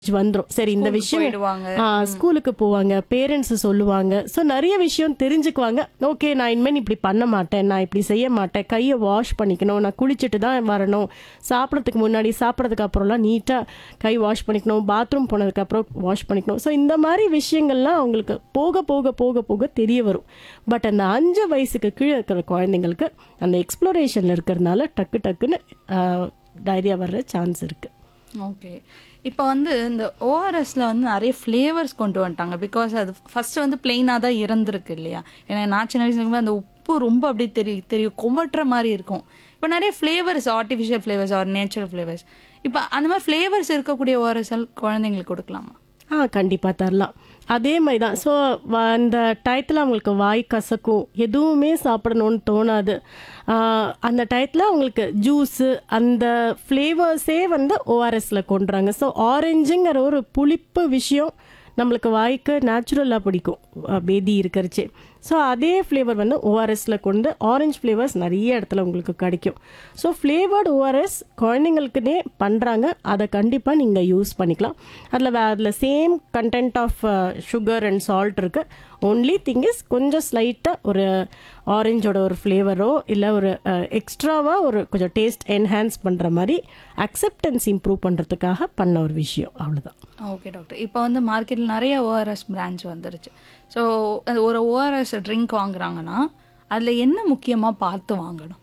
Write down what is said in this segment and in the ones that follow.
வந்துரும் சரி இந்த ஸ்கூலுக்கு விஷயம் போயிடுவாங்க. ஆ, ஸ்கூலுக்கு போவாங்க பேரண்ட்ஸ் சொல்லுவாங்க ஸோ நிறைய விஷயம் தெரிஞ்சுக்குவாங்க ஓகே நான் இனிமேல் இப்படி பண்ண மாட்டேன் நான் இப்படி செய்ய மாட்டேன் கையை வாஷ் பண்ணிக்கணும் நான் குளிச்சுட்டு தான் வரணும் சாப்பிட்றதுக்கு முன்னாடி சாப்பிட்றதுக்கு அப்புறம்லாம் நீட்டாக கை வாஷ் பண்ணிக்கணும் பாத்ரூம் போனதுக்கப்புறம் வாஷ் பண்ணிக்கணும் ஸோ இந்த மாதிரி விஷயங்கள்லாம் அவங்களுக்கு போக போக போக போக தெரிய வரும் பட் அந்த அஞ்சு வயசுக்கு கீழே இருக்கிற குழந்தைங்களுக்கு அந்த எக்ஸ்ப்ளோரேஷனில் இருக்கிறதுனால டக்கு டக்குன்னு டைரியா வர்ற சான்ஸ் இருக்குது ஓகே இப்போ வந்து இந்த ஓஆர்எஸ்ல வந்து நிறைய ஃப்ளேவர்ஸ் கொண்டு வந்துட்டாங்க பிகாஸ் அது ஃபர்ஸ்ட் வந்து பிளெயினாக தான் இருந்திருக்கு இல்லையா ஏன்னா நான் சின்ன வயசுல இருக்கும்போது அந்த உப்பு ரொம்ப அப்படியே தெரியும் தெரியும் கொமட்டுற மாதிரி இருக்கும் இப்போ நிறைய flavours artificial flavours or natural flavours இப்போ அந்த மாதிரி ஃப்ளேவர்ஸ் இருக்கக்கூடிய ஓஆர்எஸ்எல் குழந்தைங்களுக்கு கொடுக்கலாமா ஆ கண்டிப்பாக தரலாம் அதே மாதிரி தான் ஸோ அந்த டயத்தில் அவங்களுக்கு வாய் கசக்கும் எதுவுமே சாப்பிடணும்னு தோணாது ஆ, அந்த டயத்தில் அவங்களுக்கு ஜூஸு அந்த ஃப்ளேவர்ஸே வந்து ஓஆர்எஸில் கொண்டுறாங்க ஸோ ஆரஞ்சுங்கிற ஒரு புளிப்பு விஷயம் நம்மளுக்கு வாய்க்கு நேச்சுரலாக பிடிக்கும் அ, பேதி இருக்கிறச்சே ஸோ அதே ஃப்ளேவர் வந்து ஓஆர்எஸில் கொண்டு ஆரஞ்சு ஃப்ளேவர்ஸ் நிறைய இடத்துல உங்களுக்கு கிடைக்கும் ஸோ ஃப்ளேவர்டு ஓஆர்எஸ் குழந்தைங்களுக்குனே பண்ணுறாங்க அதை கண்டிப்பாக நீங்கள் யூஸ் பண்ணிக்கலாம் அதில் அதில் same content of sugar and salt இருக்குது ஒன்லி திங் இஸ் கொஞ்சம் ஸ்லைட்டாக ஒரு ஆரஞ்சோட ஒரு ஃப்ளேவரோ இல்லை ஒரு எக்ஸ்ட்ராவாக ஒரு கொஞ்சம் டேஸ்ட் என்ஹான்ஸ் பண்ணுற மாதிரி அக்செப்டன்ஸ் இம்ப்ரூவ் பண்ணுறதுக்காக பண்ண ஒரு விஷயம் அவ்வளோதான் ஓகே டாக்டர் இப்போ வந்து மார்க்கெட்டில் நிறைய ஓஆர்எஸ் பிராண்ட்ஸ் வந்துருச்சு ஸோ ஒரு ஓஆர்எஸ் ட்ரிங்க் வாங்குறாங்கன்னா அதில் என்ன முக்கியமாக பார்த்து வாங்கணும்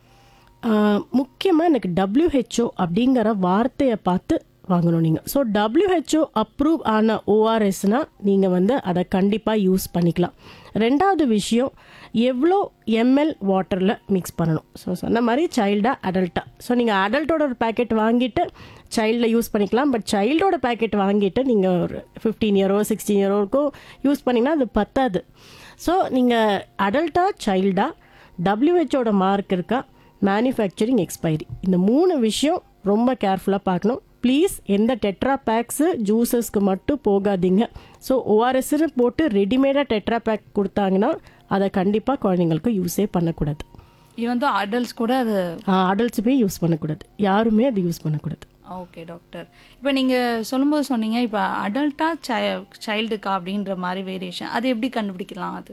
முக்கியமாக எனக்கு டபிள்யூஹெச்ஓ அப்படிங்கிற வார்த்தையை பார்த்து வாங்கணும் நீங்கள் ஸோ டபிள்யூஹெச்ஓ அப்ரூவ் ஆன ஓஆர்எஸ்னால் நீங்கள் வந்து அதை கண்டிப்பாக யூஸ் பண்ணிக்கலாம் ரெண்டாவது விஷயம் எவ்வளோ எம்எல் வாட்டரில் மிக்ஸ் பண்ணணும் ஸோ சொன்ன மாதிரி சைல்டா அடல்ட்டா ஸோ நீங்கள் அடல்ட்டோட ஒரு பேக்கெட் வாங்கிட்டு சைல்டில் யூஸ் பண்ணிக்கலாம் பட் சைல்டோட பேக்கெட் வாங்கிட்டு நீங்கள் ஒரு ஃபிஃப்டீன் இயரோ சிக்ஸ்டீன் இயரோக்கும் யூஸ் பண்ணிங்கன்னா அது பத்தாது ஸோ நீங்கள் அடல்ட்டா சைல்டா டபிள்யூஹெச்ஓட மார்க் இருக்கா மேனுஃபேக்சரிங் எக்ஸ்பைரி இந்த மூணு விஷயம் ரொம்ப கேர்ஃபுல்லாக பார்க்கணும் ப்ளீஸ் எந்த டெட்ரா பேக்ஸு ஜூஸஸ்க்கு மட்டும் போகாதீங்க ஸோ ஓஆர்எஸ்ன்னு போட்டு ரெடிமேடாக டெட்ரா பேக் கொடுத்தாங்கன்னா அதை கண்டிப்பாக குழந்தைங்களுக்கு யூஸே பண்ணக்கூடாது ஈவன் தான் அடல்ட்ஸ் கூட அது அடல்ட்ஸுமே யூஸ் பண்ணக்கூடாது யாருமே அது யூஸ் பண்ணக்கூடாது ஓகே டாக்டர் இப்போ நீங்கள் சொல்லும்போது சொன்னீங்க இப்போ அடல்ட்டா சைல்டுக்கா அப்படின்ற மாதிரி வேரியேஷன் அது எப்படி கண்டுபிடிக்கலாம் அது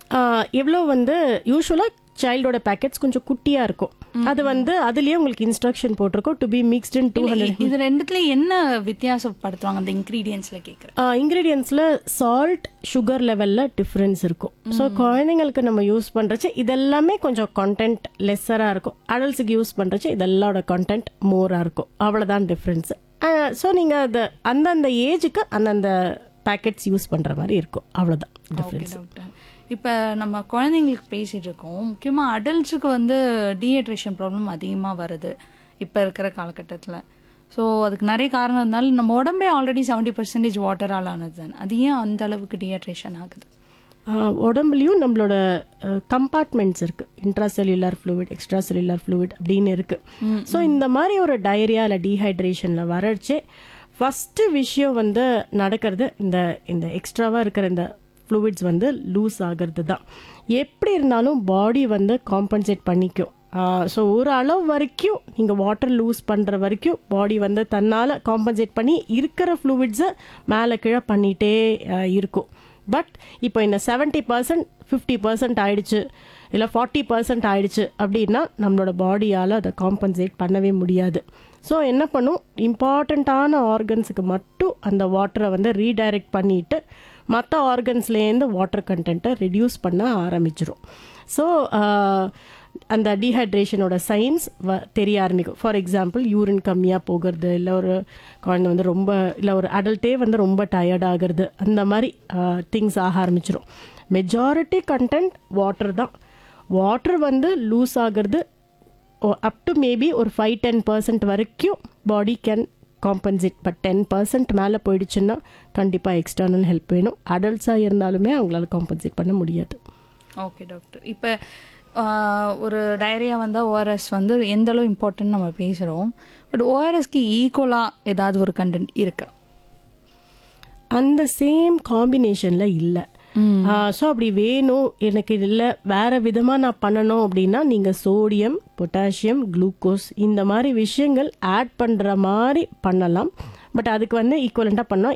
எவ்வளோ வந்து யூஸ்வலாக சைல்டோட பேக்கெட்ஸ் கொஞ்சம் குட்டியாக இருக்கும் அது வந்து அதுலேயே உங்களுக்கு இன்ஸ்ட்ரக்ஷன் போட்டிருக்கோம் to be mixed in two hundred இது ரெண்டுத்துலயும் என்ன வித்தியாசப்படுத்துவாங்க அந்த இன்க்ரீடியன்ஸ்ல கேட்குறேன் இன்க்ரீடியன்ஸில் சால்ட் சுகர் லெவலில் டிஃப்ரென்ஸ் இருக்கும் ஸோ குழந்தைங்களுக்கு நம்ம யூஸ் பண்ணுறச்சு இதெல்லாமே கொஞ்சம் கண்டென்ட் லெஸ்ஸராக இருக்கும் அடல்ட்ஸுக்கு யூஸ் பண்ணுறச்சு இதெல்லாவோட கண்டென்ட் மோராக இருக்கும் அவ்வளோதான் டிஃப்ரென்ஸு ஸோ நீங்கள் அது அந்தந்த ஏஜுக்கு அந்தந்த பேக்கெட்ஸ் யூஸ் பண்ணுற மாதிரி இருக்கும் அவ்வளோதான் டிஃப்ரென்ஸ் டாக்டர் இப்போ நம்ம குழந்தைங்களுக்கு பேசிட்டு இருக்கோம் முக்கியமாக அடல்ட்ஸுக்கு வந்து டீஹைட்ரேஷன் ப்ராப்ளம் அதிகமாக வருது இப்போ இருக்கிற காலகட்டத்தில் ஸோ அதுக்கு நிறைய காரணம் இருந்தாலும் நம்ம உடம்பே ஆல்ரெடி செவன்டி பர்சன்டேஜ் வாட்டரால் ஆனது தானே அது ஏன் அந்த அளவுக்கு டீஹைட்ரேஷன் ஆகுது ஆஹ் உடம்புலயும் நம்மளோட கம்பார்ட்மெண்ட்ஸ் இருக்கு intracellular fluid extracellular fluid அப்படின்னு இருக்கு ஸோ இந்த மாதிரி ஒரு டயரியா இல்லை டீஹைட்ரேஷன்ல வரச்சே ஃபர்ஸ்ட் விஷயம் வந்து நடக்கிறது இந்த இந்த எக்ஸ்ட்ராவாக இருக்கிற இந்த ஃப்ளூயிட்ஸ் வந்து லூஸ் ஆகிறது தான் எப்படி இருந்தாலும் பாடி வந்து காம்பன்சேட் பண்ணிக்கும் ஸோ ஒரு அளவு வரைக்கும் நீங்கள் வாட்டர் லூஸ் பண்ணுற வரைக்கும் பாடி வந்து தன்னால் காம்பன்சேட் பண்ணி இருக்கிற ஃப்ளூவிட்ஸை மேலே கீழே பண்ணிகிட்டே இருக்கும் பட் இப்போ இந்த செவன்ட்டி பர்சன்ட் ஃபிஃப்டி பர்சன்ட் ஆயிடுச்சு இல்லை ஃபார்ட்டி பர்சன்ட் ஆயிடுச்சு அப்படின்னா நம்மளோட பாடியால் அதை காம்பன்சேட் பண்ணவே முடியாது ஸோ என்ன பண்ணும் இம்பார்ட்டண்ட்டான ஆர்கன்ஸுக்கு மட்டும் அந்த வாட்டரை வந்து ரீடைரக்ட் பண்ணிட்டு மற்ற ஆர்கன்ஸ்லேருந்து வாட்டர் கண்டென்ட்டை ரெடியூஸ் பண்ண ஆரம்பிச்சிரும் ஸோ அந்த டீஹைட்ரேஷனோட சைன்ஸ் வ தெரிய ஆரம்பிக்கும் ஃபார் எக்ஸாம்பிள் யூரின் கம்மியாக போகிறது இல்லை ஒரு குழந்தை வந்து ரொம்ப இல்லை ஒரு அடல்ட்டே வந்து ரொம்ப டயர்ட் ஆகிறது அந்த மாதிரி திங்ஸ் ஆக ஆரம்பிச்சிடும் மெஜாரிட்டி கண்டென்ட் வாட்டர் தான் வாட்டர் வந்து லூஸ் ஆகிறது அப் டு மேபி ஒரு ஃபைவ் டென் பர்சன்ட் வரைக்கும் body can compensate but ten percent மேலே போயிடுச்சுன்னா கண்டிப்பாக எக்ஸ்டர்னல் ஹெல்ப் வேணும் அடல்ட்ஸாக இருந்தாலுமே அவங்களால காம்பன்சேட் பண்ண முடியாது ஓகே டாக்டர் இப்போ ஒரு டயரியா வந்தால் ஓஆர்எஸ் வந்து எந்த அளவு இம்பார்ட்டன்ட் நம்ம பேசுகிறோம் பட் ஓஆர்எஸ்க்கு ஈக்குவலாக ஏதாவது ஒரு கண்டென்ட் இருக்கா அந்த சேம் காம்பினேஷனில் இல்லை ஸோ அப்படி வேணும் எனக்கு இல்லை வேற விதமாக நான் பண்ணணும் அப்படின்னா நீங்கள் சோடியம் பொட்டாசியம் குளுக்கோஸ் இந்த மாதிரி விஷயங்கள் ஆட் பண்ணுற மாதிரி பண்ணலாம் பட் அதுக்கு வந்து ஈக்குவலண்ட்டாக பண்ணோம்